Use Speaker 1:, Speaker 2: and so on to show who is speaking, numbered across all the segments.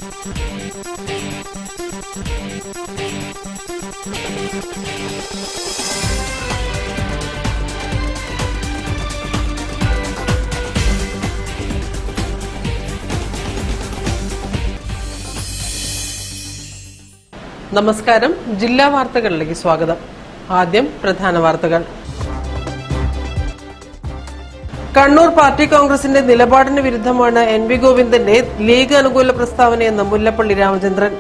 Speaker 1: നമസ്കാരം ജില്ലാ വാർത്തകളിലേക്ക് സ്വാഗതം ആദ്യം പ്രധാന വാർത്തകൾ കണ്ണൂർ പാർട്ടി കോൺഗ്രസിന്റെ നിലപാടിന് വിരുദ്ധമാണ് എൻ വി ഗോവിന്ദന്റെ ലീഗ് അനുകൂല പ്രസ്താവനയെന്ന് മുല്ലപ്പള്ളി രാമചന്ദ്രൻ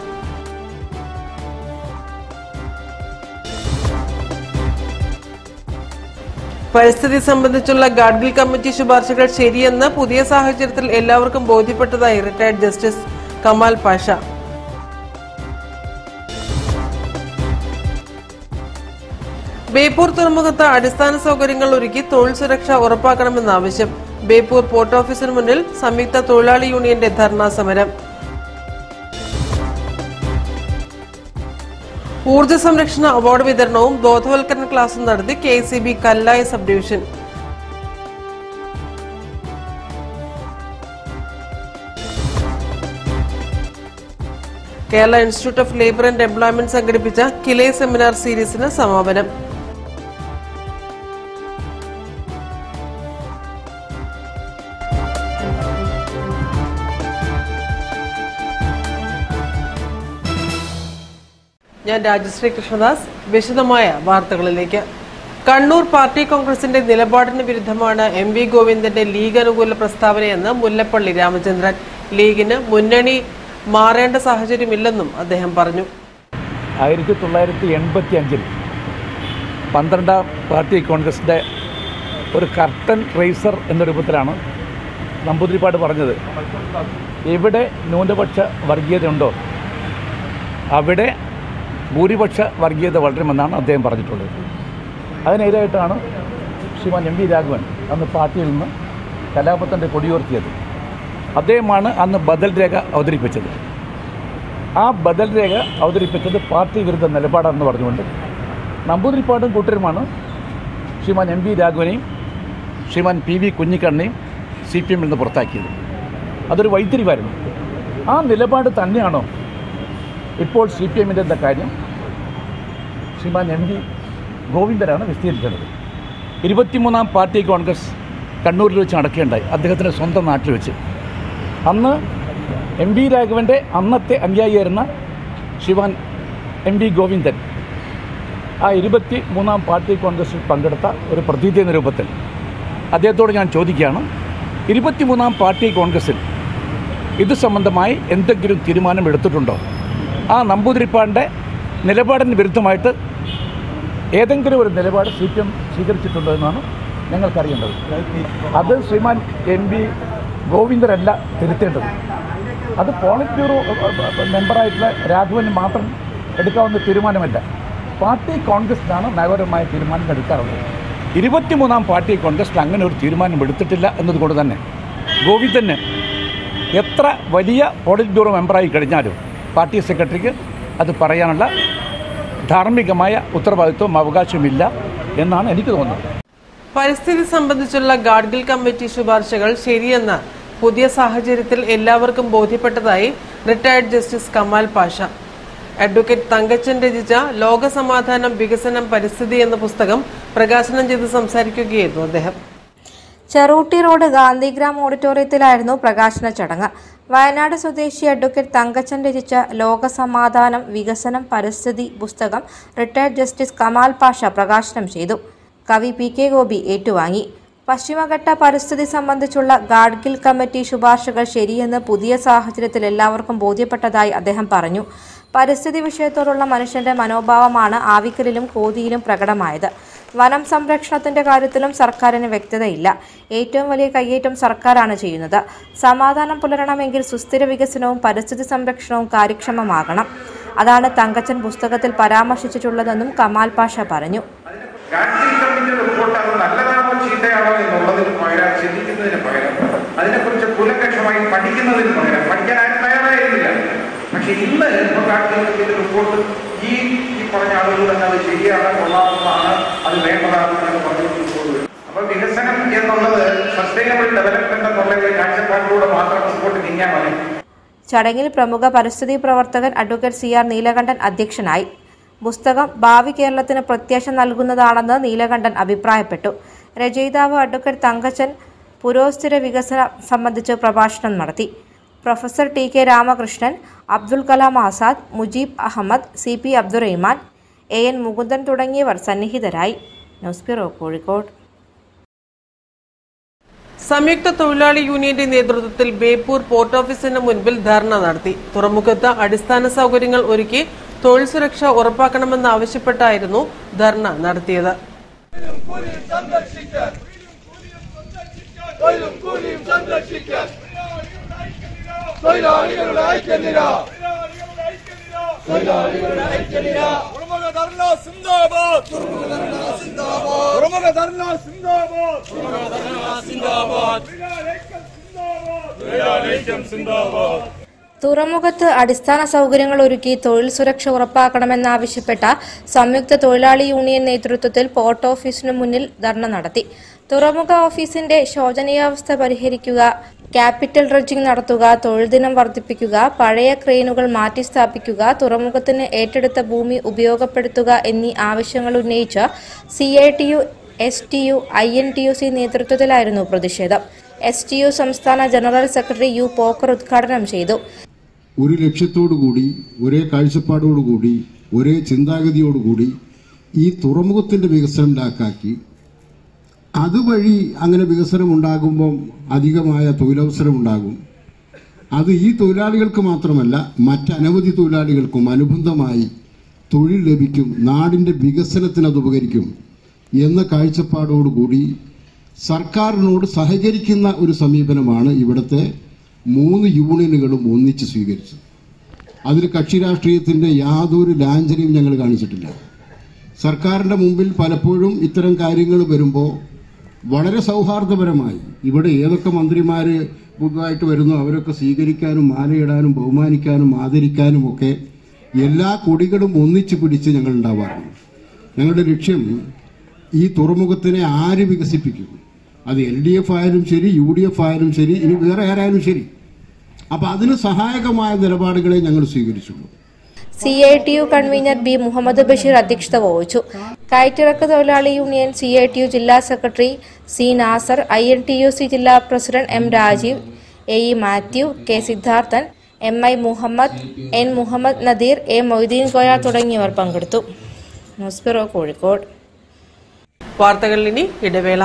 Speaker 1: പരിസ്ഥിതി സംബന്ധിച്ചുള്ള ഗാഡ്ഗിൽ കമ്മിറ്റി ശുപാർശകൾ ശരിയെന്ന് പുതിയ സാഹചര്യത്തിൽ എല്ലാവർക്കും ബോധ്യപ്പെട്ടതായി റിട്ടയർഡ് ജസ്റ്റിസ് കമാൽ പാഷ ബേപ്പൂർ തുറമുഖത്ത് അടിസ്ഥാന സൗകര്യങ്ങൾ ഒരുക്കി തൊഴിൽ സുരക്ഷ ഉറപ്പാക്കണമെന്ന ആവശ്യം ബേപ്പൂർ പോർട്ട് ഓഫീസിന് മുന്നിൽ സംയുക്ത തൊഴിലാളി യൂണിയന്റെ ധർണാ സമരം ഊർജ്ജ സംരക്ഷണ അവാർഡ് വിതരണവും ബോധവൽക്കരണ ക്ലാസും നടത്തി K C B Kallai sub division Kerala institute of labour and employment സംഘടിപ്പിച്ച കിലേ സെമിനാർ സീരീസിന് സമാപനം ഞാൻ രാജശ്രീ കൃഷ്ണദാസ് വിശദമായ വാർത്തകളിലേക്ക് കണ്ണൂർ പാർട്ടി കോൺഗ്രസിന്റെ നിലപാടിന് വിരുദ്ധമാണ് എം വി ഗോവിന്ദന്റെ ലീഗ് അനുകൂല പ്രസ്താവനയെന്ന് മുല്ലപ്പള്ളി രാമചന്ദ്രൻ ലീഗിന് മുന്നണി മാറേണ്ട സാഹചര്യമില്ലെന്നും അദ്ദേഹം പറഞ്ഞു
Speaker 2: ആയിരത്തി തൊള്ളായിരത്തി എൺപത്തി അഞ്ചിൽ പന്ത്രണ്ടാം പാർട്ടി കോൺഗ്രസിൻ്റെ ഒരു കർട്ടൻ റേസർ എന്ന രൂപത്തിലാണ് നമ്പൂതിരിപ്പാട് പറഞ്ഞത് എവിടെ ന്യൂനപക്ഷ വർഗീയതയുണ്ടോ അവിടെ ഭൂരിപക്ഷ വർഗീയത വളരുമെന്നാണ് അദ്ദേഹം പറഞ്ഞിട്ടുള്ളത് അതിനെതിരായിട്ടാണ് ശ്രീമാൻ എം വി രാഘവൻ അന്ന് പാർട്ടിയിൽ നിന്ന് കലാപത്തിൻ്റെ കൊടിയുയർത്തിയത് അദ്ദേഹമാണ് അന്ന് ബദൽ രേഖ അവതരിപ്പിച്ചത് ആ ബദൽ രേഖ അവതരിപ്പിച്ചത് പാർട്ടി വിരുദ്ധ നിലപാടാണെന്ന് പറഞ്ഞുകൊണ്ട് നമ്പൂതിരിപ്പാടും കൂട്ടരുമാണ് ശ്രീമാൻ എം വി രാഘവനെയും ശ്രീമാൻ പി വി കുഞ്ഞിക്കണ്ണനെയും സി പി എമ്മിൽ നിന്ന് പുറത്താക്കിയത് അതൊരു വൈത്തിരിവായിരുന്നു ആ നിലപാട് തന്നെയാണോ ഇപ്പോൾ സി പി എമ്മിൻ്റെ കാര്യം ശ്രീമാൻ എം വി ഗോവിന്ദനാണ് വിസ്തീരിച്ചത് ഇരുപത്തിമൂന്നാം പാർട്ടി കോൺഗ്രസ് കണ്ണൂരിൽ വെച്ച് നടക്കുകയുണ്ടായി അദ്ദേഹത്തിൻ്റെ സ്വന്തം നാട്ടിൽ വെച്ച് അന്ന് എം വി രാഘവൻ്റെ അന്നത്തെ അനുയായിയായിരുന്ന ശിവാൻ എം വി ഗോവിന്ദൻ ആ ഇരുപത്തി മൂന്നാം പാർട്ടി കോൺഗ്രസിൽ പങ്കെടുത്ത ഒരു പ്രതീതി എന്ന രൂപത്തിൽ അദ്ദേഹത്തോട് ഞാൻ ചോദിക്കുകയാണ് ഇരുപത്തിമൂന്നാം പാർട്ടി കോൺഗ്രസിൽ ഇത് സംബന്ധമായി എന്തെങ്കിലും തീരുമാനം എടുത്തിട്ടുണ്ടോ ആ നമ്പൂതിരിപ്പാടിൻ്റെ നിലപാടിന് വിരുദ്ധമായിട്ട് ഏതെങ്കിലും ഒരു നിലപാട് സി പി എം സ്വീകരിച്ചിട്ടുണ്ടോ എന്നാണ് ഞങ്ങൾക്കറിയേണ്ടത് അത് ശ്രീമാൻ എം പി ഗോവിന്ദരല്ല തിരുത്തേണ്ടത് അത് പോളിറ്റ് ബ്യൂറോ മെമ്പറായിട്ടുള്ള രാഘവന് മാത്രം എടുക്കാവുന്ന തീരുമാനമല്ല പാർട്ടി കോൺഗ്രസിനാണ് നയപരമായ തീരുമാനം എടുക്കാറുള്ളത് ഇരുപത്തിമൂന്നാം പാർട്ടി കോൺഗ്രസിൽ അങ്ങനെ ഒരു തീരുമാനം എടുത്തിട്ടില്ല എന്നതുകൊണ്ട് തന്നെ ഗോവിന്ദന് എത്ര വലിയ പോളിറ്റ് ബ്യൂറോ മെമ്പറായി കഴിഞ്ഞാലും പാർട്ടി സെക്രട്ടറിക്ക് അത് പറയാനുള്ള ധാർമ്മികമായ ഉത്തരവാദിത്വം അവകാശമില്ല എന്നാണ് എനിക്ക് തോന്നുന്നത്
Speaker 1: പരിസ്ഥിതി സംബന്ധിച്ചുള്ള ഗാഡ്ഗിൽ കമ്മിറ്റി ശുപാർശകൾ ശരിയെന്ന് പുതിയ സാഹചര്യത്തിൽ എല്ലാവർക്കും ബോധ്യപ്പെട്ടതായി retired justice Kamal Pasha advocate Thankachan രചിച്ച ലോകസമാധാനം വികസനം പരിസ്ഥിതി എന്ന പുസ്തകം പ്രകാശനം ചെയ്ത് സംസാരിക്കുകയായിരുന്നു അദ്ദേഹം
Speaker 3: ചെറൂട്ടി റോഡ് ഗാന്ധിഗ്രാം ഓഡിറ്റോറിയത്തിലായിരുന്നു പ്രകാശന ചടങ്ങ് വയനാട് സ്വദേശി അഡ്വക്കേറ്റ് തങ്കച്ചൻ രചിച്ച ലോകസമാധാനം വികസനം പരിസ്ഥിതി പുസ്തകം റിട്ടയർഡ് ജസ്റ്റിസ് കമാൽ പാഷ പ്രകാശനം ചെയ്തു കവി പി കെ ഗോപി ഏറ്റുവാങ്ങി പശ്ചിമഘട്ട പരിസ്ഥിതി സംബന്ധിച്ചുള്ള ഗാഡ്ഗിൽ കമ്മിറ്റി ശുപാർശകൾ ശരിയെന്ന് പുതിയ സാഹചര്യത്തിൽ എല്ലാവർക്കും ബോധ്യപ്പെട്ടതായി അദ്ദേഹം പറഞ്ഞു പരിസ്ഥിതി വിഷയത്തോടുള്ള മനുഷ്യന്റെ മനോഭാവമാണ് ആവിക്കലിലും കോതിയിലും പ്രകടമായത് വനം സംരക്ഷണത്തിന്റെ കാര്യത്തിലും സർക്കാരിന് വ്യക്തതയില്ല ഏറ്റവും വലിയ കയ്യേറ്റം സർക്കാരാണ് ചെയ്യുന്നത് സമാധാനം പുലരണമെങ്കിൽ സുസ്ഥിര വികസനവും പരിസ്ഥിതി സംരക്ഷണവും കാര്യക്ഷമമാകണം അതാണ് തങ്കച്ചൻ പുസ്തകത്തിൽ പരാമർശിച്ചിട്ടുള്ളതെന്നും കമാൽ പാഷ പറഞ്ഞു
Speaker 4: ഗാഡ്ഗിൽ കമ്മിറ്റിയുടെ റിപ്പോർട്ട് അത് നല്ലതാണോ ചീത്തയാണോ എന്നുള്ളതിന് പകരം ചിന്തിക്കുന്നതിന് പകരം അതിനെക്കുറിച്ച് കൂലങ്കക്ഷമായി പഠിക്കുന്നതിന് പകരം പഠിക്കാൻ ആരും തയ്യാറായിരുന്നില്ല പക്ഷെ ഇന്ന് ഇപ്പോൾ ഗാഡ്ഗിൽ കമ്മിറ്റിയുടെ റിപ്പോർട്ട് ഈ ഈ പറഞ്ഞ ആളുകൾ തന്നെ അത് ശരിയാണ് കൊള്ളാവുന്നതാണ് അത് വേണ്ടതാണ് എന്ന് പറഞ്ഞു റിപ്പോർട്ട് വരും അപ്പൊ വികസനം എന്നുള്ളത് സസ്റ്റൈനബിൾ ഡെവലപ്മെന്റ് എന്നുള്ള ഒരു കാഴ്ചപ്പാടിലൂടെ മാത്രം മുമ്പോട്ട് നീങ്ങാൻ മതി
Speaker 3: ചടങ്ങിൽ പ്രമുഖ പരിസ്ഥിതി പ്രവർത്തകൻ അഡ്വക്കേറ്റ് സി ആർ നീലകണ്ഠൻ അധ്യക്ഷനായി പുസ്തകം ഭാവി കേരളത്തിന് പ്രത്യാശ നൽകുന്നതാണെന്ന് നീലകണ്ഠൻ അഭിപ്രായപ്പെട്ടു രചയിതാവ് അഡ്വക്കേറ്റ് തങ്കച്ചൻ പുരോസ്ഥിര വികസനം സംബന്ധിച്ച് പ്രഭാഷണം നടത്തി professor T K Ramakrishnan Abdul Kalam Azad Mujeeb Ahammed C P Abdurahiman A N Mukundan തുടങ്ങിയവർ സന്നിഹിതരായി ന്യൂസ് ബ്യൂറോ കോഴിക്കോട്
Speaker 1: സംയുക്ത തൊഴിലാളി യൂണിയന്റെ നേതൃത്വത്തിൽ ബേപ്പൂർ പോർട്ട് ഓഫീസിന് മുൻപിൽ ധർണ നടത്തി തുറമുഖത്ത് അടിസ്ഥാന സൗകര്യങ്ങൾ ഒരുക്കി തൊഴിൽ സുരക്ഷ ഉറപ്പാക്കണമെന്നാവശ്യപ്പെട്ടായിരുന്നു ധർണ നടത്തിയത്
Speaker 5: തുറമുഖ ധർണ സിന്ദാബാദ് തുറമുഖ ധർണ സിന്ദാബാദ് തൊഴിലാളിക്കം സിന്ദാബാദ്
Speaker 3: തുറമുഖത്ത് അടിസ്ഥാന സൗകര്യങ്ങൾ ഒരുക്കി തൊഴിൽ സുരക്ഷ ഉറപ്പാക്കണമെന്നാവശ്യപ്പെട്ട സംയുക്ത തൊഴിലാളി യൂണിയൻ നേതൃത്വത്തിൽ പോർട്ട് ഓഫീസിനു മുന്നിൽ ധർണ നടത്തി തുറമുഖ ഓഫീസിന്റെ ശോചനീയാവസ്ഥ പരിഹരിക്കുക ക്യാപിറ്റൽ ഡ്രഡ്ജിംഗ് നടത്തുക തൊഴിൽ ദിനം വർദ്ധിപ്പിക്കുക പഴയ ക്രെയിനുകൾ മാറ്റിസ്ഥാപിക്കുക തുറമുഖത്തിന് ഏറ്റെടുത്ത ഭൂമി ഉപയോഗപ്പെടുത്തുക എന്നീ ആവശ്യങ്ങൾ ഉന്നയിച്ച് C I T U S T U I N T U C നേതൃത്വത്തിലായിരുന്നു പ്രതിഷേധം എസ് ടി യു സംസ്ഥാന ജനറൽ സെക്രട്ടറി യു പോക്കർ ഉദ്ഘാടനം ചെയ്തു
Speaker 6: ഒരു ലക്ഷ്യത്തോടുകൂടി ഒരേ കാഴ്ചപ്പാടോടുകൂടി ഒരേ ചിന്താഗതിയോടുകൂടി ഈ തുറമുഖത്തിന്റെ വികസനം ലാക്കാക്കി അതുവഴി അങ്ങനെ വികസനം ഉണ്ടാകുമ്പം അധികമായ തൊഴിലവസരം ഉണ്ടാകും അത് ഈ തൊഴിലാളികൾക്ക് മാത്രമല്ല മറ്റനവധി തൊഴിലാളികൾക്കും അനുബന്ധമായി തൊഴിൽ ലഭിക്കും നാടിന്റെ വികസനത്തിന് അത് ഉപകരിക്കും എന്ന കാഴ്ചപ്പാടോടുകൂടി സർക്കാരിനോട് സഹകരിക്കുന്ന ഒരു സമീപനമാണ് ഇവിടുത്തെ മൂന്ന് യൂണിയനുകളും ഒന്നിച്ച് സ്വീകരിച്ചത് അതിൽ കക്ഷി രാഷ്ട്രീയത്തിന്റെ യാതൊരു ലാഞ്ചനയും ഞങ്ങൾ കാണിച്ചിട്ടില്ല സർക്കാരിന്റെ മുമ്പിൽ പലപ്പോഴും ഇത്തരം കാര്യങ്ങൾ വരുമ്പോൾ വളരെ സൗഹാർദ്ദപരമായി ഇവിടെ ഏതൊക്കെ മന്ത്രിമാര് പുതുതായിട്ട് വരുന്നു അവരൊക്കെ സ്വീകരിക്കാനും മാലയിടാനും ബഹുമാനിക്കാനും ആദരിക്കാനും ഒക്കെ എല്ലാ കൊടികളും ഒന്നിച്ചു പിടിച്ച് ഞങ്ങൾ ഉണ്ടാവാറുണ്ട് ഞങ്ങളുടെ ലക്ഷ്യം ഈ തുറമുഖത്തിനെ ആര് വികസിപ്പിക്കും അത് എൽ ഡി എഫ് ആയാലും ശരി യു ഡി എഫ് ആയാലും ശരി ഇനി വേറെ ആരായാലും ശരി അപ്പൊ അതിന് സഹായകമായ നിലപാടുകളെ ഞങ്ങൾ സ്വീകരിച്ചുള്ളൂ
Speaker 3: C I T U convener B Muhammad Basheer അധ്യക്ഷത വഹിച്ചു കയറ്റിറക്ക് തൊഴിലാളി union C I T U ജില്ലാ secretary C Nasar I N T U C ജില്ലാ president M Rajeev A E Mathew K Siddharthan M I Muhammad N Muhammad Nadeer A Moideen Koya തുടങ്ങിയവർ പങ്കെടുത്തു ന്യൂസ് ബ്യൂറോ കോഴിക്കോട്
Speaker 1: വാർത്തകളിൽ ഇനി ഇടവേള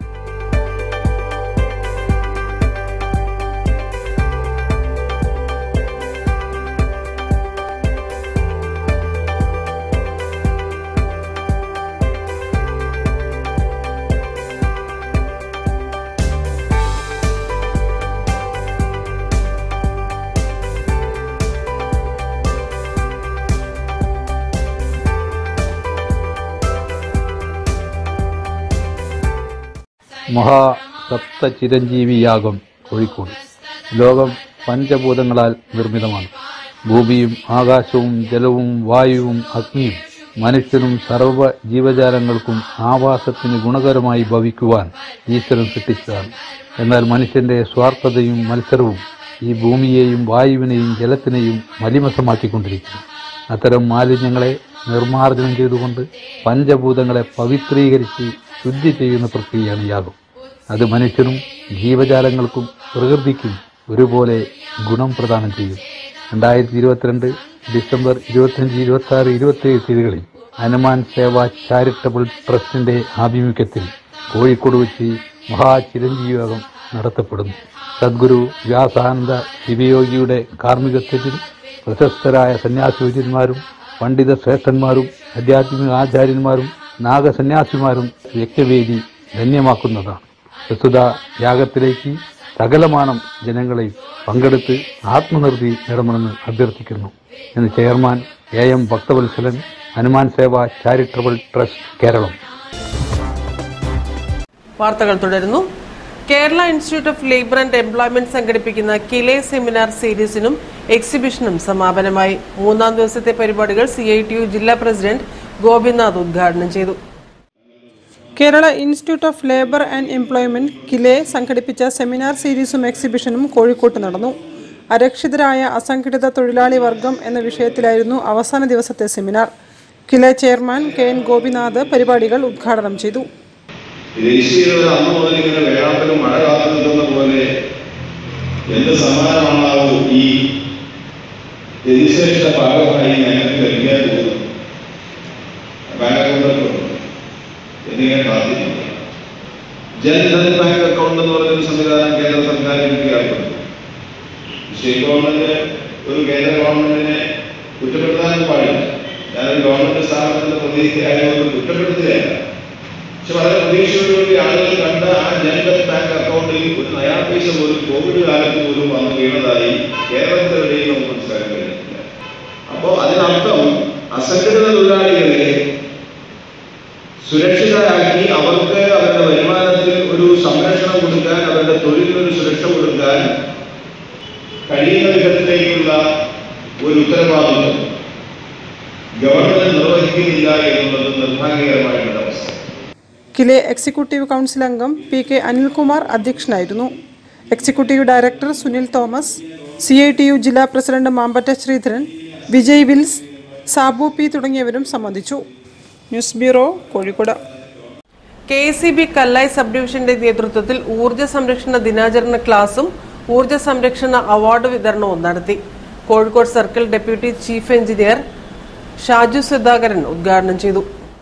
Speaker 2: മഹാസപ്ത ചിരഞ്ജീവിയാഗം കോഴിക്കോട് ലോകം പഞ്ചഭൂതങ്ങളാൽ നിർമ്മിതമാണ് ഭൂമിയും ആകാശവും ജലവും വായുവും അഗ്നിയും മനുഷ്യനും സർവ്വ ജീവജാലങ്ങൾക്കും ആവാസത്തിന് ഗുണകരമായി ഭവിക്കുവാൻ ഈശ്വരൻ സൃഷ്ടിച്ചതാണ് എന്നാൽ മനുഷ്യന്റെ സ്വാർത്ഥതയും മത്സരവും ഈ ഭൂമിയെയും വായുവിനെയും ജലത്തിനെയും മലിമസമാക്കിക്കൊണ്ടിരിക്കുന്നു അത്തരം മാലിന്യങ്ങളെ നിർമ്മാർജ്ജനം ചെയ്തുകൊണ്ട് പഞ്ചഭൂതങ്ങളെ പവിത്രീകരിച്ച് ശുദ്ധി ചെയ്യുന്ന പ്രക്രിയയാണ് യാഗം അത് മനുഷ്യനും ജീവജാലങ്ങൾക്കും പ്രകൃതിക്കും ഒരുപോലെ ഗുണം പ്രദാനം ചെയ്യും രണ്ടായിരത്തി ഇരുപത്തിരണ്ട് ഡിസംബർ ഇരുപത്തിയഞ്ച് ഇരുപത്തി ആറ് ഇരുപത്തിയേഴ് തീയതികളിൽ ഹനുമാൻ സേവ ചാരിറ്റബിൾ ട്രസ്റ്റിന്റെ ആഭിമുഖ്യത്തിൽ കോഴിക്കോട് വെച്ച് മഹാചിരഞ്ജീവകം നടത്തപ്പെടുന്നു സദ്ഗുരു വ്യാസാനന്ദ ശിവയോഗിയുടെ കാർമ്മികത്വത്തിൽ പ്രശസ്തരായ സന്യാസിവര്യന്മാരും പണ്ഡിത ശ്രേഷ്ഠന്മാരും ആധ്യാത്മിക ആചാര്യന്മാരും നാഗസന്യാസിമാരും യജ്ഞവേദി ധന്യമാക്കുന്നതാണ് പ്രസ്തുത യാഗത്തിലേക്ക് സകലമാനം ജനങ്ങളെ പങ്കെടുത്ത് ആത്മനിർത്തി നേടണമെന്ന് അഭ്യർത്ഥിക്കുന്നു എന്ന് chairman A M Bhakthavatsalan Hanuman Seva charitable trust Keralam
Speaker 1: വാർത്തകൾ തുടരുന്നു Kerala institute of labour and employment സംഘടിപ്പിക്കുന്ന കിലെ സെമിനാർ സീരീസിനും എക്സിബിഷനും സമാപനമായി മൂന്നാം ദിവസത്തെ പരിപാടികൾ സി ഐ ടി യു ജില്ലാ പ്രസിഡന്റ് ഗോപിനാഥ് ഉദ്ഘാടനം ചെയ്തു
Speaker 7: Kerala institute of labour and employment KILE സംഘടിപ്പിച്ച സെമിനാർ സീരീസും എക്സിബിഷനും കോഴിക്കോട്ട് നടന്നു അരക്ഷിതരായ അസംഘടിത തൊഴിലാളി വർഗം എന്ന വിഷയത്തിലായിരുന്നു അവസാന ദിവസത്തെ seminar KILE chairman K N Gopinath പരിപാടികൾ ഉദ്ഘാടനം ചെയ്തു
Speaker 8: ദേശീയത അന്ന് മുതൽ ഇങ്ങനെ വേഴാമ്പലും മഴ കാത്തു നിൽക്കുന്ന പോലെ എന്ത് സമ്മാനമാണാവൂ ഈ രജിസ്ട്രേഷന്റെ ഭാഗമായി ഞങ്ങൾക്ക് ലഭിക്കാൻ പോകുന്നത് ബാങ്ക് അക്കൗണ്ടുകളുണ്ട് എന്നിങ്ങനെ കാത്തിരിക്കുക ജൻധൻ ബാങ്ക് അക്കൗണ്ട് എന്ന് പറയുന്ന സംവിധാനം കേന്ദ്ര സർക്കാർ ഇരിക്കുകയായിട്ടുണ്ട് സ്റ്റേറ്റ് ഗവൺമെന്റ് ഒരു കേന്ദ്ര ഗവൺമെന്റിനെ കുറ്റപ്പെടുത്താനും പാടില്ല ഞാനൊരു ഗവൺമെന്റ് സ്ഥാപനത്തിന്റെ പ്രതിനിധിയായതുകൊണ്ട് കുറ്റപ്പെടുത്തുകയല്ല പക്ഷെ വളരെ പ്രതീക്ഷയോടുകൂടി ആളുകൾ കണ്ട ആ ജനധൻ ബാങ്ക് അക്കൗണ്ടിൽ ഒരു നയാ പൈസ പോലും കോവിഡ് കാലത്ത് പോലും വന്നു വീണതായി കേരളത്തിലെവിടെയും നമുക്ക് മനസ്സിലാക്കാൻ കഴിയുന്നില്ല അപ്പോ അതിനർത്ഥം അസംഘടിത തൊഴിലാളികളെ സുരക്ഷിതരാക്കി അവർക്ക് അവരുടെ വരുമാനത്തിൽ ഒരു സംരക്ഷണം കൊടുക്കാൻ അവരുടെ തൊഴിലിന് ഒരു സുരക്ഷ കൊടുക്കാൻ കഴിയുന്ന വിധത്തിലേക്കുള്ള ഒരു ഉത്തരവാദിത്വം ഗവൺമെന്റ് നിർവഹിക്കുന്നില്ല എന്നുള്ളത് നിർഭാഗ്യകരമായിട്ടുള്ള അവസ്ഥ
Speaker 7: കിലെ എക്സിക്യൂട്ടീവ് കൗൺസിൽ അംഗം പി കെ അനിൽകുമാർ അധ്യക്ഷനായിരുന്നു executive director Sunil Thomas C I T U ജില്ലാ പ്രസിഡന്റ് മാമ്പറ്റ ശ്രീധരൻ വിജയ് വിൽസ് സാബു പി തുടങ്ങിയവരും സംബന്ധിച്ചു news bureau Kozhikode
Speaker 1: K C B Kallai sub ഡിവിഷന്റെ നേതൃത്വത്തിൽ ഊർജ്ജ സംരക്ഷണ ദിനാചരണ ക്ലാസും ഊർജ്ജ സംരക്ഷണ അവാർഡ് വിതരണവും നടത്തി Kozhikode circle deputy chief engineer Shaju Sudhakaran ഉദ്ഘാടനം ചെയ്തു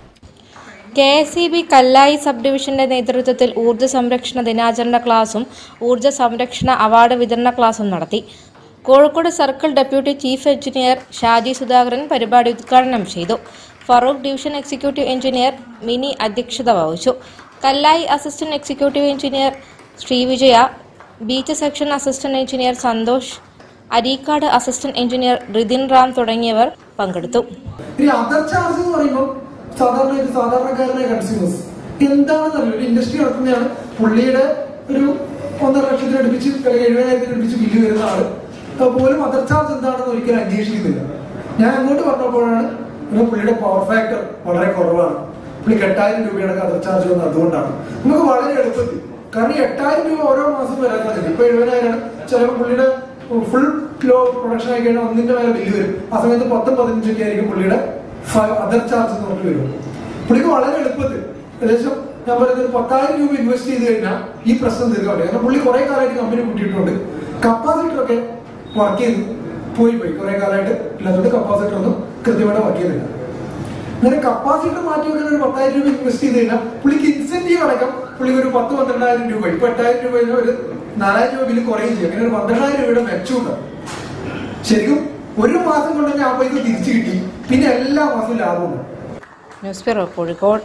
Speaker 3: K S E B Kallai sub ഡിവിഷന്റെ നേതൃത്വത്തിൽ ഊർജ്ജ സംരക്ഷണ ദിനാചരണ ക്ലാസും ഊർജ്ജ സംരക്ഷണ അവാർഡ് വിതരണ ക്ലാസും നടത്തി Kozhikode circle deputy chief engineer Shaji Sudhakaran പരിപാടി ഉദ്ഘാടനം ചെയ്തു Farook division executive engineer Mini അധ്യക്ഷത വഹിച്ചു Kallai assistant executive engineer Srivijaya beach section assistant engineer Santhosh Areekkad assistant engineer Rithin Ram തുടങ്ങിയവർ പങ്കെടുത്തു
Speaker 9: ഈ അതർ ചാർജ് എന്ന് പറയുമ്പോൾ സാധാരണ ഒരു സാധാരണക്കാരനായ കൺസ്യൂമേഴ്സ് എന്താണെന്ന് അറിയില്ല ഒരു ഇൻഡസ്ട്രി നടത്തുന്നതാണ് പുള്ളിയുടെ ഒരു ഒന്നര ലക്ഷത്തിന് അടുപ്പിച്ച് അല്ലെങ്കിൽ എഴുപതിനായിരത്തിന് അടുപ്പിച്ച് ബില്ല് വരുന്ന ആള് അപ്പൊ പോലും അതർ ചാർജ് എന്താണെന്ന് ഒരിക്കലും അന്വേഷിക്കുന്നില്ല ഞാൻ അങ്ങോട്ട് പറഞ്ഞപ്പോഴാണ് ഒരു പുള്ളിയുടെ പവർ ഫാക്ടർ വളരെ കുറവാണ് പുള്ളിക്ക് എട്ടായിരം രൂപയുടെ അതർ ചാർജ് വന്നത് അതുകൊണ്ടാണ് നമുക്ക് വളരെ എളുപ്പത്തിൽ കാരണം ഈ എട്ടായിരം രൂപ ഓരോ മാസം വരാൻ സാധിക്കും ഇപ്പൊ എഴുപതിനായിരം ചിലപ്പോൾ പുള്ളിയുടെ ഫുൾ കിലോ പ്രൊഡക്ഷൻ ആയി കഴിഞ്ഞാൽ ഒന്നിന്റെ മേലെ ബില്ല് വരും ആ സമയത്ത് പത്തും പതിനഞ്ചൊക്കെ ആയിരിക്കും പുള്ളിയുടെ അതർ ചാർജ് നമുക്ക് വരും പുള്ളിക്ക് വളരെ എളുപ്പത്തിൽ ഏകദേശം ഞാൻ പറയുന്നത് ഒരു പത്തായിരം രൂപ ഇൻവെസ്റ്റ് ചെയ്ത് കഴിഞ്ഞാൽ ഈ പ്രശ്നം തീർക്കാൻ പറ്റും കാരണം പുള്ളി കുറെ കാലമായിട്ട് കമ്പനി കൂട്ടിയിട്ടുണ്ട് കപ്പാസിറ്റർ ഒക്കെ വർക്ക് ചെയ്ത് പോയി പോയി കുറെ കാലമായിട്ട് ഇല്ലാത്തതുകൊണ്ട് കപ്പാസിറ്റർ ഒന്നും കൃത്യമായിട്ട് വർക്ക് ചെയ്തില്ല അങ്ങനെ കപ്പാസിറ്റർ മാറ്റി വെക്കാൻ ഒരു പത്തായിരം രൂപ ഇൻവെസ്റ്റ് ചെയ്ത് കഴിഞ്ഞാൽ പുള്ളിക്ക് ഇൻസെന്റീവ് അടക്കം പുള്ളിക്ക് ഒരു പത്ത് പന്ത്രണ്ടായിരം രൂപ ഇപ്പൊ എട്ടായിരം രൂപ ഒരു നാലായിരം രൂപ ബില്ല് കുറയും ചെയ്യും അങ്ങനെ ഒരു പന്ത്രണ്ടായിരം രൂപയുടെ മെച്ചമുണ്ടാവും ശരിക്കും ഒരു മാസം കൊണ്ട് തന്നെ ആ പൈസ തിരിച്ചു കിട്ടി പിന്നെ എല്ലാ മാസവും ലാഭമുണ്ട്
Speaker 3: ന്യൂസ് ബ്യൂറോ കോഴിക്കോട്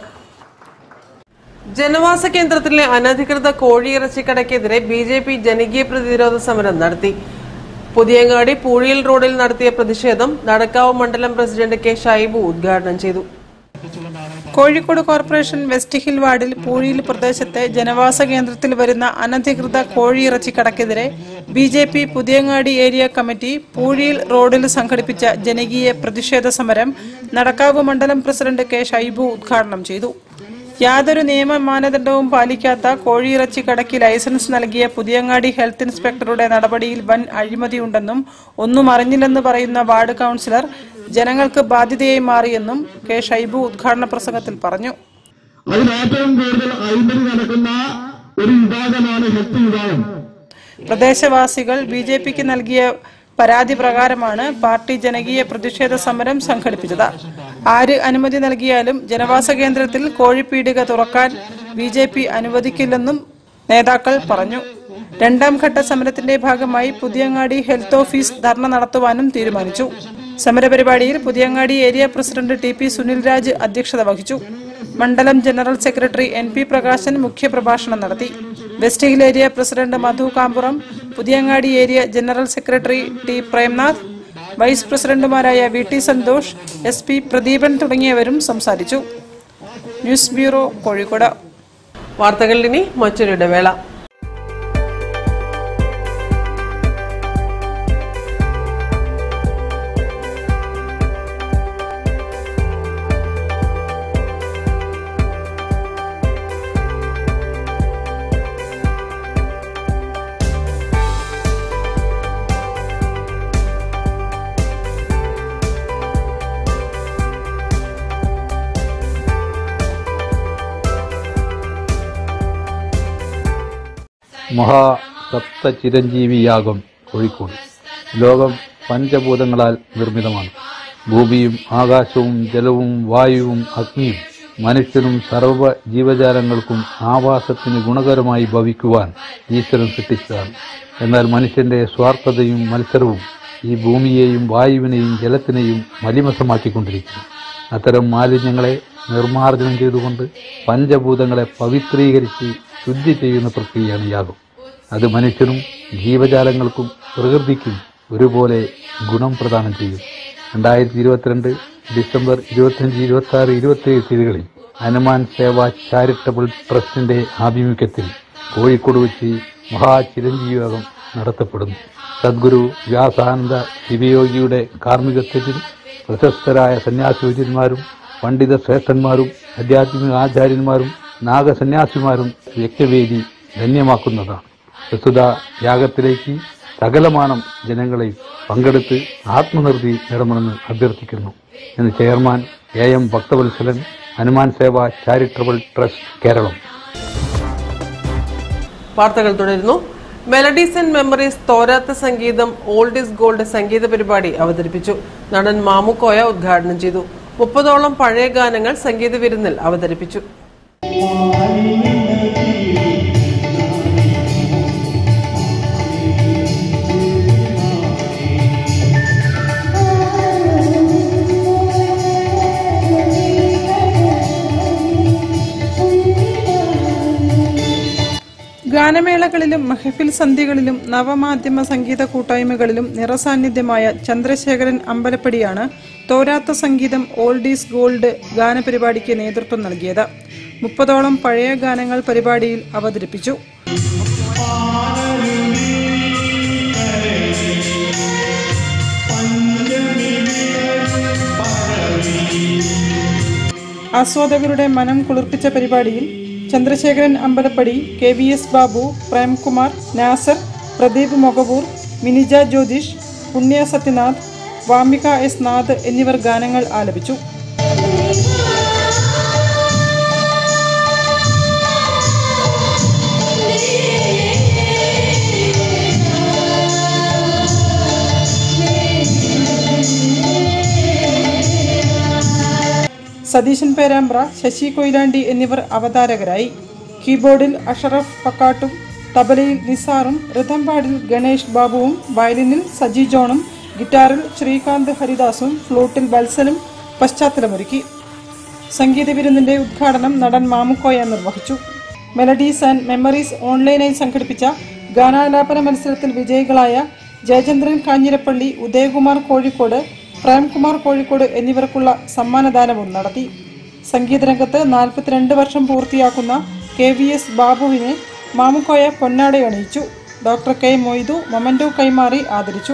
Speaker 1: ജനവാസ കേന്ദ്രത്തിലെ അനധികൃത കോഴിയിറച്ചി കടയ്ക്കെതിരെ ബി ജെ പി ജനകീയ പ്രതിരോധ സമരം നടത്തി പുതിയങ്ങാടി പൂഴിയിൽ റോഡിൽ നടത്തിയ പ്രതിഷേധം നടക്കാവ് മണ്ഡലം പ്രസിഡന്റ് കെ ഷൈബു ഉദ്ഘാടനം ചെയ്തു
Speaker 7: കോഴിക്കോട് കോർപ്പറേഷൻ വെസ്റ്റ് ഹിൽ വാർഡിൽ പൂഴിയിൽ പ്രദേശത്തെ ജനവാസ കേന്ദ്രത്തിൽ വരുന്ന അനധികൃത കോഴിയിറച്ചി കടക്കെതിരെ B J P Puthiyangadi area committee പൂഴിയിൽ റോഡിൽ സംഘടിപ്പിച്ച ജനകീയ പ്രതിഷേധ സമരം നടക്കാവ് മണ്ഡലം പ്രസിഡന്റ് കെ ഷൈബു ഉദ്ഘാടനം ചെയ്തു യാതൊരു നിയമ മാനദണ്ഡവും പാലിക്കാത്ത കോഴിയിറച്ചി കടയ്ക്ക് ലൈസൻസ് നൽകിയ പുതിയങ്ങാടി ഹെൽത്ത് ഇൻസ്പെക്ടറുടെ നടപടിയിൽ വൻ അഴിമതിയുണ്ടെന്നും ഒന്നും അറിഞ്ഞില്ലെന്ന് പറയുന്ന വാർഡ് കൌൺസിലർ ജനങ്ങൾക്ക് ബാധ്യതയായി മാറിയെന്നും കെ ഷൈബു ഉദ്ഘാടന പ്രസംഗത്തിൽ പറഞ്ഞു
Speaker 10: അതിൽ ഏറ്റവും കൂടുതൽ അഴിമതി നടക്കുന്ന ഒരു വിഭാഗമാണ് ഹെൽത്ത് വിഭാഗം
Speaker 7: പ്രദേശവാസികൾ ബി ജെ പിക്ക് നൽകിയ പരാതി പ്രകാരമാണ് പാർട്ടി ജനകീയ പ്രതിഷേധ സമരം സംഘടിപ്പിച്ചത് ആര് അനുമതി നൽകിയാലും ജനവാസ കേന്ദ്രത്തിൽ കോഴിപ്പീടിക തുറക്കാൻ ബി ജെ പി അനുവദിക്കില്ലെന്നും നേതാക്കൾ പറഞ്ഞു രണ്ടാം ഘട്ട സമരത്തിന്റെ ഭാഗമായി പുതിയങ്ങാടി ഹെൽത്ത് ഓഫീസ് ധർണ നടത്തുവാനും തീരുമാനിച്ചു സമരപരിപാടിയിൽ Puthiyangadi area president T P Sunil Raj അധ്യക്ഷത വഹിച്ചു മണ്ഡലം general secretary N P Prakashan മുഖ്യപ്രഭാഷണം നടത്തി West Hill area president Madhu Kampuram Puthiyangadi area general secretary T Premnath vice പ്രസിഡന്റുമാരായ V T Santhosh S P Pradeepan തുടങ്ങിയവരും സംസാരിച്ചു ന്യൂസ് ബ്യൂറോ കോഴിക്കോട്
Speaker 1: വാർത്തകളിൽ ഇനി മറ്റൊരു ഇടവേള
Speaker 11: മഹാസപ്ത ചിരഞ്ജീവിയാഗം കോഴിക്കോട് ലോകം പഞ്ചഭൂതങ്ങളാൽ നിർമ്മിതമാണ് ഭൂമിയും ആകാശവും ജലവും വായുവും അഗ്നിയും മനുഷ്യനും സർവ്വ ജീവജാലങ്ങൾക്കും ആവാസത്തിന് ഗുണകരമായി ഭവിക്കുവാൻ ഈശ്വരൻ സൃഷ്ടിച്ചതാണ് എന്നാൽ മനുഷ്യന്റെ സ്വാർത്ഥതയും മത്സരവും ഈ ഭൂമിയെയും വായുവിനെയും ജലത്തിനെയും മലിമസമാക്കിക്കൊണ്ടിരിക്കുന്നു അത്തരം മാലിന്യങ്ങളെ നിർമ്മാർജ്ജനം ചെയ്തുകൊണ്ട് പഞ്ചഭൂതങ്ങളെ പവിത്രീകരിച്ച് ശുദ്ധി ചെയ്യുന്ന പ്രക്രിയയാണ് യാഗം അത് മനുഷ്യനും ജീവജാലങ്ങൾക്കും പ്രകൃതിക്കും ഒരുപോലെ ഗുണം പ്രദാനം ചെയ്യും രണ്ടായിരത്തി ഇരുപത്തിരണ്ട് ഡിസംബർ ഇരുപത്തിയഞ്ച് ഇരുപത്തി ആറ് ഇരുപത്തിയേഴ് തീയതികളിൽ ഹനുമാൻ സേവ ചാരിറ്റബിൾ ട്രസ്റ്റിന്റെ ആഭിമുഖ്യത്തിൽ കോഴിക്കോട് വെച്ച് മഹാചിരഞ്ജീവകം നടത്തപ്പെടുന്നു സദ്ഗുരു വ്യാസാനന്ദ ശിവയോഗിയുടെ കാർമ്മികത്വത്തിൽ പ്രശസ്തരായ സന്യാസിവര്യന്മാരും പണ്ഡിത ശ്രേഷ്ഠന്മാരും ആധ്യാത്മിക ആചാര്യന്മാരും നാഗസന്യാസിമാരും യജ്ഞവേദി ധന്യമാക്കുന്നതാണ് പ്രസ്തുത യാഗത്തിലേക്ക് സകലമാനം ജനങ്ങളെ പങ്കെടുത്ത് ആത്മനിർത്തി നേടണമെന്ന് അഭ്യർത്ഥിക്കുന്നു എന്ന് chairman A M Bhakthavatsalan Hanuman Seva charitable trust Keralam
Speaker 1: വാർത്തകൾ തുടരുന്നു മെലഡീസ് ആൻഡ് മെമ്മറീസ് തോരാത്ത സംഗീതം ഓൾഡ് ഇസ് ഗോൾഡ് സംഗീത പരിപാടി അവതരിപ്പിച്ചു നടൻ മാമുക്കോയ ഉദ്ഘാടനം ചെയ്തു മുപ്പതോളം പഴയ ഗാനങ്ങൾ സംഗീത വിരുന്നിൽ അവതരിപ്പിച്ചു
Speaker 7: ഗാനമേളകളിലും മെഹഫിൽ സന്ധ്യകളിലും നവമാധ്യമ സംഗീത കൂട്ടായ്മകളിലും നിറസാന്നിധ്യമായ ചന്ദ്രശേഖരൻ അമ്പലപ്പടിയാണ് തോരാത്ത സംഗീതം ഓൾഡ് ഈസ് ഗോൾഡ് ഗാനപരിപാടിക്ക് നേതൃത്വം നൽകിയത് മുപ്പതോളം പഴയ ഗാനങ്ങൾ പരിപാടിയിൽ അവതരിപ്പിച്ചു ആസ്വാദകരുടെ മനം കുളിർപ്പിച്ച പരിപാടിയിൽ Chandrasekharan Ambalappadi K V S Babu Premkumar Nasar Pradeep Mokavoor Minija Jyothish Punya Sathyanath Vamika S Nath എന്നിവർ ഗാനങ്ങൾ ആലപിച്ചു സതീശൻ പേരാമ്പ്ര ശശി കൊയിലാണ്ടി എന്നിവർ അവതാരകരായി കീബോർഡിൽ അഷറഫ് പക്കാട്ടും തബലയിൽ നിസാറും റിഥംപാടിൽ ഗണേഷ് ബാബുവും വയലിനിൽ സജി ജോണും ഗിറ്റാറിൽ ശ്രീകാന്ത് ഹരിദാസും ഫ്ലൂട്ടിൽ വത്സലും പശ്ചാത്തലമൊരുക്കി സംഗീത വിരുന്നിന്റെ ഉദ്ഘാടനം നടൻ മാമുക്കോയ നിർവഹിച്ചു മെലഡീസ് ആൻഡ് മെമ്മറീസ് ഓൺലൈനായി സംഘടിപ്പിച്ച ഗാനാലാപന മത്സരത്തിൽ വിജയികളായ ജയചന്ദ്രൻ കാഞ്ഞിരപ്പള്ളി ഉദയകുമാർ കോഴിക്കോട് പ്രേംകുമാർ കോഴിക്കോട് എന്നിവർക്കുള്ള സമ്മാനദാനവും നടത്തി സംഗീതരംഗത്ത് നാൽപ്പത്തിരണ്ട് വർഷം പൂർത്തിയാക്കുന്ന കെ വി എസ് ബാബുവിനെ മാമുക്കോയ പൊന്നാടയണിയിച്ചു ഡോക്ടർ കെ മൊയ്തു മൊമൻറ്റോ കൈമാറി ആദരിച്ചു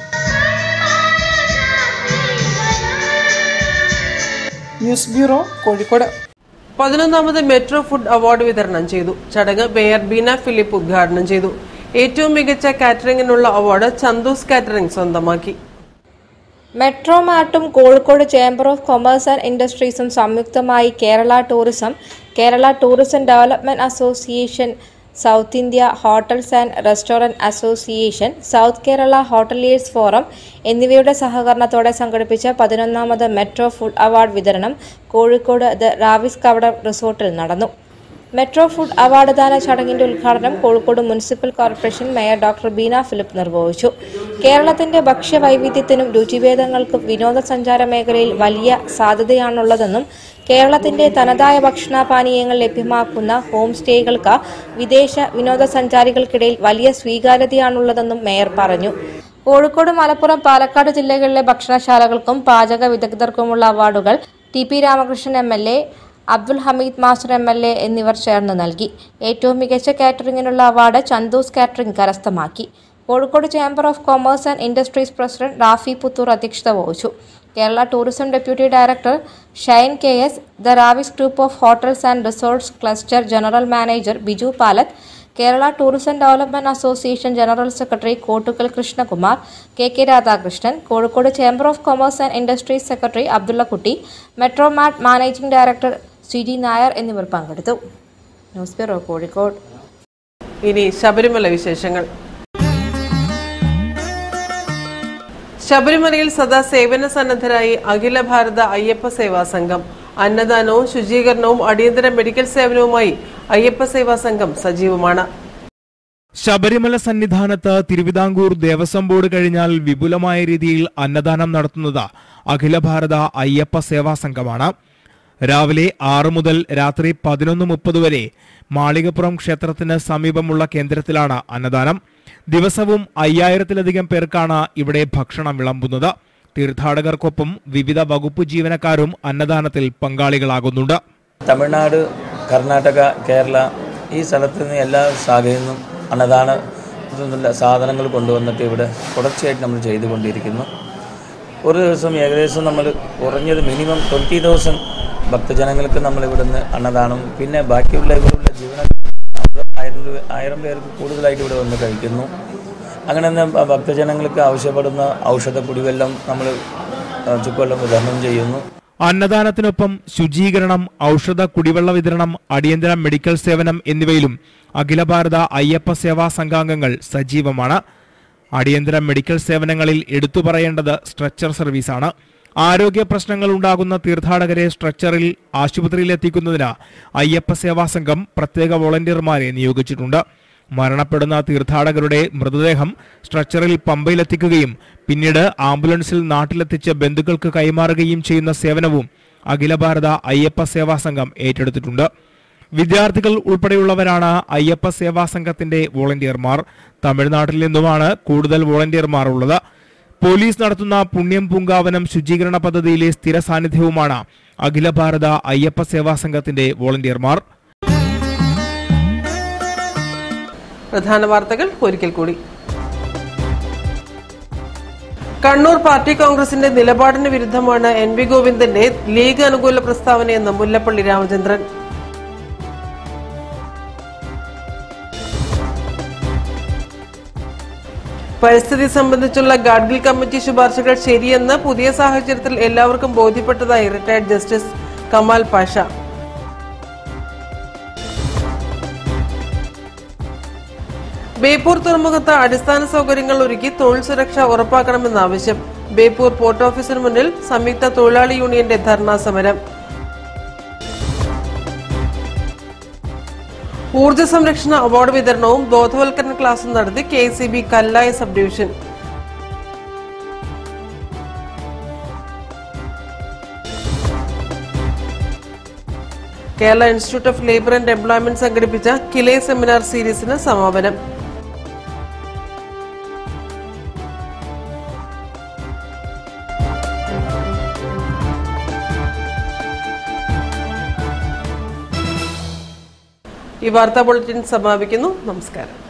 Speaker 7: ന്യൂസ് ബ്യൂറോ കോഴിക്കോട്
Speaker 1: പതിനൊന്നാമത് മെട്രോ ഫുഡ് അവാർഡ് വിതരണം ചെയ്തു ചടങ്ങ് മേയർ ബീന ഫിലിപ്പ് ഉദ്ഘാടനം ചെയ്തു ഏറ്റവും മികച്ച കാറ്ററിംഗിനുള്ള അവാർഡ് ചന്തൂസ് കാറ്ററിംഗ് സ്വന്തമാക്കി
Speaker 3: മെട്രോ മാർട്ടും Kozhikode chamber of commerce and ഇൻഡസ്ട്രീസും സംയുക്തമായി Kerala tourism Kerala tourism development association South India hotels and restaurant association South Kerala hoteliers forum എന്നിവയുടെ സഹകരണത്തോടെ സംഘടിപ്പിച്ച പതിനൊന്നാമത് മെട്രോ ഫുഡ് അവാർഡ് വിതരണം കോഴിക്കോട് ദ റാവിസ് കവടർ റിസോർട്ടിൽ നടന്നു മെട്രോ ഫുഡ് അവാർഡ് ദാന ചടങ്ങിന്റെ ഉദ്ഘാടനം Kozhikode municipal corporation mayor doctor Beena Philip നിർവഹിച്ചു കേരളത്തിന്റെ ഭക്ഷ്യവൈവിധ്യത്തിനും രുചിഭേദങ്ങൾക്കും വിനോദസഞ്ചാര മേഖലയിൽ വലിയ സാധ്യതയാണുള്ളതെന്നും കേരളത്തിന്റെ തനതായ ഭക്ഷണപാനീയങ്ങൾ ലഭ്യമാക്കുന്ന ഹോം സ്റ്റേകൾക്ക് വിദേശ വിനോദസഞ്ചാരികൾക്കിടയിൽ വലിയ സ്വീകാര്യതയാണുള്ളതെന്നും മേയർ പറഞ്ഞു കോഴിക്കോട് മലപ്പുറം പാലക്കാട് ജില്ലകളിലെ ഭക്ഷണശാലകൾക്കും പാചക വിദഗ്ധർക്കുമുള്ള അവാർഡുകൾ T P Ramakrishnan M L A Abdul Hameed master M L A എന്നിവർ ചേർന്ന് നൽകി ഏറ്റവും മികച്ച കാറ്ററിംഗിനുള്ള അവാർഡ് ചന്തൂസ് കാറ്ററിംഗ് കരസ്ഥമാക്കി Kozhikode chamber of commerce and industries president Rafi Puthur അധ്യക്ഷത വഹിച്ചു Kerala tourism deputy director Shine K S the Raviz group of hotels and resorts cluster general manager Biju Palak Kerala tourism development association general secretary Kottukkal Krishnakumar K K Radhakrishnan Kozhikode chamber of commerce and industries secretary Abdullakutty metro mart managing director C D Nair എന്നിവർ പങ്കെടുത്തു news bureau Kozhikode
Speaker 1: ഇനി ശബരിമല വിശേഷങ്ങൾ ശബരിമലയിൽ സദാ സേവന സന്നദ്ധരായി അഖില ഭാരത അയ്യപ്പ സേവാ സംഘം അന്നദാനവും ശുചീകരണവും അടിയന്തര medical സേവനവുമായി Ayyappa സേവാ സംഘം സജീവമാണ്
Speaker 12: ശബരിമല സന്നിധാനത്ത് തിരുവിതാംകൂർ ദേവസ്വം ബോർഡ് കഴിഞ്ഞാൽ വിപുലമായ രീതിയിൽ അന്നദാനം നടത്തുന്നത് അഖില ഭാരത അയ്യപ്പ സേവാ സംഘമാണ് രാവിലെ ആറ് മുതൽ രാത്രി പതിനൊന്ന് മുപ്പത് വരെ മാളികപ്പുറം ക്ഷേത്രത്തിന് സമീപമുള്ള കേന്ദ്രത്തിലാണ് അന്നദാനം ദിവസവും അയ്യായിരത്തിലധികം പേർക്കാണ് ഇവിടെ ഭക്ഷണം വിളമ്പുന്നത് തീർത്ഥാടകർക്കൊപ്പം വിവിധ വകുപ്പ് ജീവനക്കാരും അന്നദാനത്തിൽ പങ്കാളികളാകുന്നുണ്ട്
Speaker 13: തമിഴ്നാട് കർണാടക കേരള ഈ സ്ഥലത്ത് നിന്ന് എല്ലാ ശാഖയിൽ നിന്നും അന്നദാന ഇതുള്ള സാധനങ്ങൾ കൊണ്ടുവന്നിട്ട് ഇവിടെ തുടർച്ചയായിട്ട് നമ്മൾ ചെയ്തുകൊണ്ടിരിക്കുന്നു ഒരു ദിവസം ഏകദേശം നമ്മൾ കുറഞ്ഞത് മിനിമം ട്വൻറ്റി തൗസൻഡ് ഭക്തജനങ്ങൾക്ക് നമ്മൾ ഇവിടുന്ന് അന്നദാനം പിന്നെ ബാക്കിയുള്ള ഇവിടെയുള്ള ജീവന ആയിരം രൂപ ആയിരം പേർക്ക് കൂടുതലായിട്ട് ഇവിടെ വന്ന് കഴിക്കുന്നു അങ്ങനെ തന്നെ ഭ- ഭക്തജനങ്ങൾക്ക് ആവശ്യപ്പെടുന്ന ഔഷധ കുടിവെള്ളം നമ്മൾ ആ, ചുക്കുവെള്ളം വിതരണം ചെയ്യുന്നു
Speaker 12: അന്നദാനത്തിനൊപ്പം ശുചീകരണം ഔഷധ കുടിവെള്ള വിതരണം അടിയന്തര മെഡിക്കൽ സേവനം എന്നിവയിലും അഖില ഭാരത അയ്യപ്പ സേവാ സംഘാംഗങ്ങൾ സജീവമാണ് അടിയന്തര മെഡിക്കൽ സേവനങ്ങളിൽ എടുത്തു പറയേണ്ടത് സ്ട്രെച്ചർ സർവീസാണ് ആരോഗ്യ പ്രശ്നങ്ങൾ ഉണ്ടാകുന്ന തീർത്ഥാടകരെ സ്ട്രെച്ചറിൽ ആശുപത്രിയിൽ എത്തിക്കുന്നതിന് അയ്യപ്പ സേവാ സംഘം പ്രത്യേക വോളണ്ടിയർമാരെ നിയോഗിച്ചിട്ടുണ്ട് മരണപ്പെടുന്ന തീർത്ഥാടകരുടെ മൃതദേഹം സ്ട്രെച്ചറിൽ പമ്പയിലെത്തിക്കുകയും പിന്നീട് ആംബുലൻസിൽ നാട്ടിലെത്തിച്ച് ബന്ധുക്കൾക്ക് കൈമാറുകയും ചെയ്യുന്ന സേവനവും അഖില ഭാരത അയ്യപ്പ സേവാ സംഘം ഏറ്റെടുത്തിട്ടുണ്ട് വിദ്യാർത്ഥികൾ ഉൾപ്പെടെയുള്ളവരാണ് അയ്യപ്പ സേവാ സംഘത്തിന്റെ വോളണ്ടിയർമാർ തമിഴ്നാട്ടിൽ നിന്നുമാണ് കൂടുതൽ വോളണ്ടിയർമാർ ഉള്ളത് പോലീസ് നടത്തുന്ന പുണ്യം പൂങ്കാവനം ശുചീകരണ പദ്ധതിയിലെ സ്ഥിര സാന്നിധ്യവുമാണ് അഖില ഭാരത അയ്യപ്പ സേവാ സംഘത്തിന്റെ വോളണ്ടിയർമാർ
Speaker 1: പ്രധാന വാർത്തകൾ ഒരിക്കൽ കൂടി കണ്ണൂർ പാർട്ടി കോൺഗ്രസിന്റെ നിലപാടിന് വിരുദ്ധമാണ് എൻ വി ഗോവിന്ദന്റെ ലീഗ് അനുകൂല പ്രസ്താവനയെന്ന് മുല്ലപ്പള്ളി രാമചന്ദ്രൻ പരിസ്ഥിതി സംബന്ധിച്ചുള്ള ഗാഡ്ഗിൽ കമ്മിറ്റി ശുപാർശകൾ ശരിയെന്ന് പുതിയ സാഹചര്യത്തിൽ എല്ലാവർക്കും ബോധ്യപ്പെട്ടതായി റിട്ടയർഡ് ജസ്റ്റിസ് കമാൽ പാഷ ബേപ്പൂർ തുറമുഖത്ത് അടിസ്ഥാന സൗകര്യങ്ങൾ ഒരുക്കി തൊഴിൽ സുരക്ഷ ഉറപ്പാക്കണമെന്ന ആവശ്യം ബേപ്പൂർ പോർട്ട് ഓഫീസിന് മുന്നിൽ സംയുക്ത തൊഴിലാളി യൂണിയന്റെ ധർണാ സമരം ഊർജ്ജ സംരക്ഷണ അവാർഡ് വിതരണവും ബോധവൽക്കരണ ക്ലാസും നടത്തി K C B Kallai sub division Kerala institute of labour and employment സംഘടിപ്പിച്ച കിലേ സെമിനാർ സീരീസിന് സമാപനം ഈ വാർത്താ ബുള്ളറ്റിൻ സമാപിക്കുന്നു നമസ്കാരം